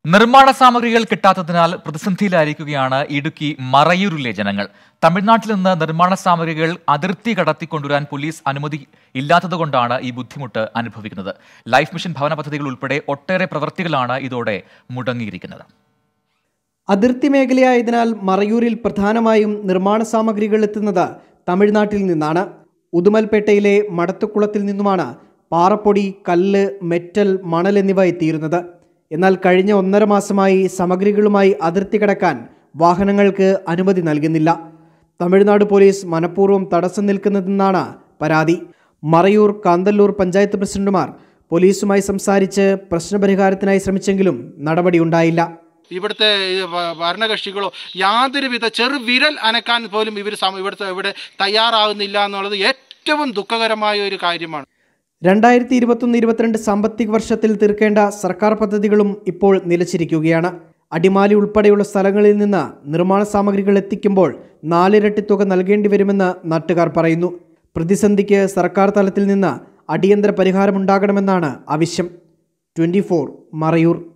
നിർമ്മാണ സാമഗ്രികൾ കിട്ടാത്തതിനാൽ പ്രതിസന്ധിയിലായിരിക്കുകയാണ് ഇടുക്കി മറയൂരിലെ ജനങ്ങൾ തമിഴ്നാട്ടിൽ നിന്ന് നിർമ്മാണ സാമഗ്രികൾ അതിർത്തി കടത്തിക്കൊണ്ടുവരാൻ പോലീസ് അനുമതി ഇല്ലാത്തതുകൊണ്ടാണ് ഈ ബുദ്ധിമുട്ട് അനുഭവിക്കുന്നത് ലൈഫ് മിഷൻ ഭവന പദ്ധതികൾ ഉൾപ്പെടെ ഒട്ടേറെ പ്രവൃത്തികളാണ് ഇതോടെ മുടങ്ങിയിരിക്കുന്നത് അതിർത്തി മേഖലയായതിനാൽ മറയൂരിൽ പ്രധാനമായും നിർമ്മാണ സാമഗ്രികൾ എത്തുന്നത് തമിഴ്നാട്ടിൽ നിന്നാണ് ഉദുമൽപേട്ടയിലെ മടത്തുക്കുളത്തിൽ നിന്നുമാണ് പാറപ്പൊടി കല്ല് മെറ്റൽ മണൽ എന്നിവ എത്തിയിരുന്നത് എന്നാൽ കഴിഞ്ഞ ഒന്നര മാസമായി സാമഗ്രികളുമായി അതിർത്തി കടക്കാൻ വാഹനങ്ങൾക്ക് അനുമതി നൽകുന്നില്ല തമിഴ്നാട് പോലീസ് മനഃപൂർവ്വം തടസ്സം നിൽക്കുന്നതെന്നാണ് പരാതി മറയൂർ കാന്തല്ലൂർ പഞ്ചായത്ത് പ്രസിഡന്റുമാർ പോലീസുമായി സംസാരിച്ച് പ്രശ്നപരിഹാരത്തിനായി ശ്രമിച്ചെങ്കിലും നടപടിയുണ്ടായില്ല ഇവിടുത്തെ ഈ ഭ- ഭരണകക്ഷികളോ യാതൊരുവിധ ചെറു വിരൽ അനക്കാൻ പോലും ഇവർ ഇവിടുത്തെ ഇവിടെ തയ്യാറാകുന്നില്ല എന്നുള്ളത് ഏറ്റവും ദുഃഖകരമായ ഒരു കാര്യമാണ് രണ്ടായിരത്തി ഇരുപത്തൊന്ന് ഇരുപത്തിരണ്ട് സാമ്പത്തിക വർഷത്തിൽ തീർക്കേണ്ട സർക്കാർ പദ്ധതികളും ഇപ്പോൾ നിലച്ചിരിക്കുകയാണ് അടിമാലി ഉൾപ്പെടെയുള്ള സ്ഥലങ്ങളിൽ നിന്ന് നിർമ്മാണ സാമഗ്രികൾ എത്തിക്കുമ്പോൾ നാലിരട്ടി തുക നൽകേണ്ടി വരുമെന്ന് നാട്ടുകാർ പറയുന്നു പ്രതിസന്ധിക്ക് സർക്കാർ തലത്തിൽ നിന്ന് അടിയന്തര പരിഹാരമുണ്ടാകണമെന്നാണ് ആവശ്യം ട്വൻറ്റി മറയൂർ